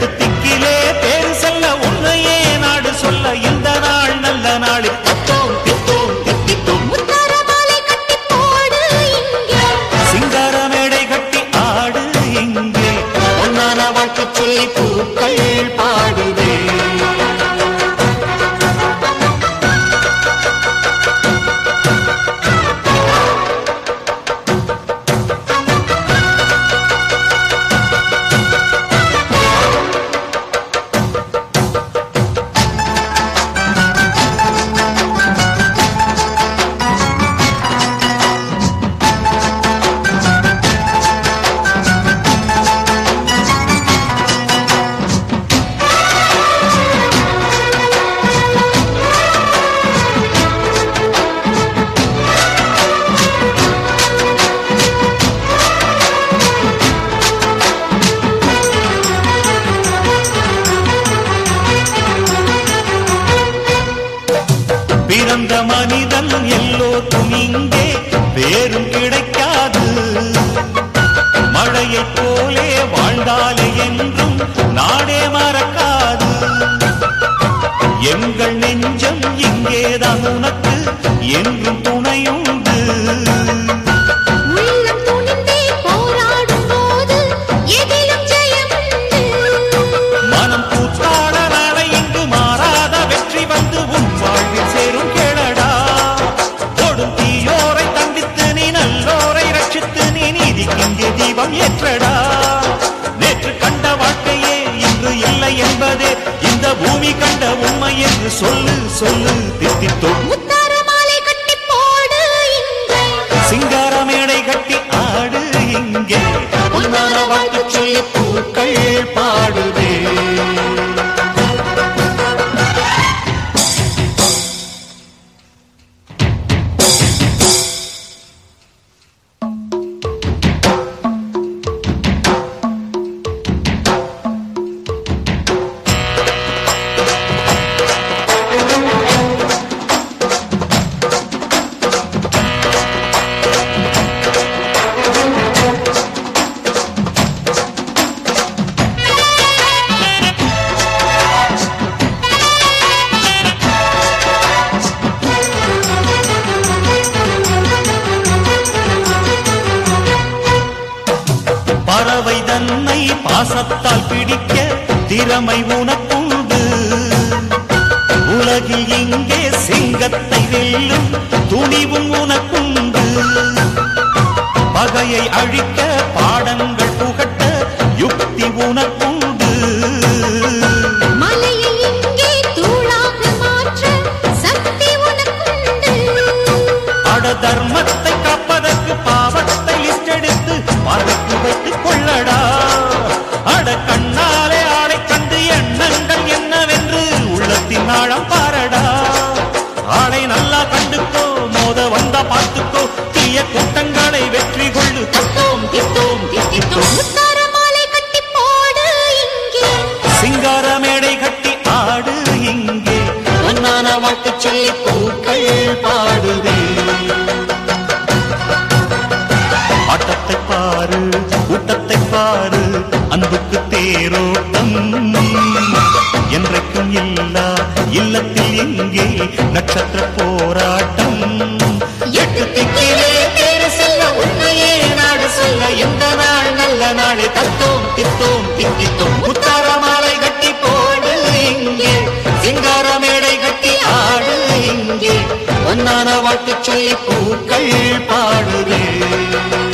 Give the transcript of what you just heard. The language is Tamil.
எட்டு திக்கிலே பேரு செல்ல உன்னையே நாடு சொல்ல இந்த நாள் நல்ல நாளில் தித்தோம் தித்தோம் தித்தித்தோம் முத்தார மாலை கட்டி போடு இங்கே சிங்கார மேடை கட்டி ஆடு இங்கே பொன்னான வாழ்த்து சொல்லி பூக்கள் பாடுதே பிறந்த மனிதன் எல்லோருக்கும் இங்கே பேரும் கிடைக்காது மழையைப் போலே வாழ்ந்தாலே என்றும் நாடே மறக்காது எங்கள் நெஞ்சம் இங்கேதான் உனக்கு என்றும் துணையுண்டு உள்ளம் துணிந்தே போராடும் போது எதிலும் ஜெயமுண்டு மனம் கூத்தாட நாளை இங்கு மாறாத வெற்றி வந்து உன் வாழ்வில் சேரும் கேளடா தொடும் தீயோரை தண்டித்து நீ நல்லோரை ரட்சித்து நீ நீதிக்கிங்கே தீபம் ஏற்றடா நேற்று கண்ட வாழ்க்கையே இன்று இல்லை என்பதே இந்த பூமி கண்ட உண்மை என்று சொல்லு சொல்லு தித்தித்தோம் முத்தார மாலை கட்டி போடு இங்கே சிங்கார மேடை கட்டி ஆடு இங்கே பொன்னான வாழ்த்து சொல்லி பூக்கள் பாடுதே பறவை தன்னை பாசத்தால் பிடிக்க திறமை உனக்குண்டு உலகில் இங்கே சிங்கத்தை வெல்லும் துணிவும் உனக்குண்டு பகையை அழிக்க பாடங்கள் புகட்ட யுக்தி உனக்குண்டு மலையை இங்கே தூளாக மாற்ற சக்தி உனக்குண்டு அட தர்மத்தை காப்பதற்கு பாவத்தை லிஸ்டெடுத்து மறைத்து வைத்துக் கொள்ளடா அட கண்ணாலே ஆளை கண்டு எண்ணங்கள் என்னவென்று உள்ளத்தின் ஆழம் பாரடா ஆளை நல்லா கண்டுக்கோ மோத வந்தா பார்த்துக்கோ தீய கூட்டங்களை வெற்றி கொள்ளு தத்தோம் தித்தோம் தித்தித்தோம் முத்தார மாலை கட்டி போடு இங்கே சிங்கார மேடை கட்டி ஆடு இங்கே பொன்னான வாழ்த்து சொல்லி பூக்கள் பாடுதே ஆட்டத்தை பாரு கூட்டத்தை பாரு அன்புக்கு தேரோட்டம் என்றைக்கும் இல்லா இல்லத்தில் எங்கே நட்சத்திர போராட்டம் எட்டு திக்கிலே பேரு செல்ல உண்மையே நாடு சொல்ல எந்த நாள் நல்ல நாளே தத்தோம் தித்தோம் தித்தித்தோம் முத்தார மாலை கட்டி போடு இங்கே சிங்கார மேடை கட்டி ஆடு இங்கே பொன்னான வாழ்த்து சொல்லி பூக்கள் பாடுதே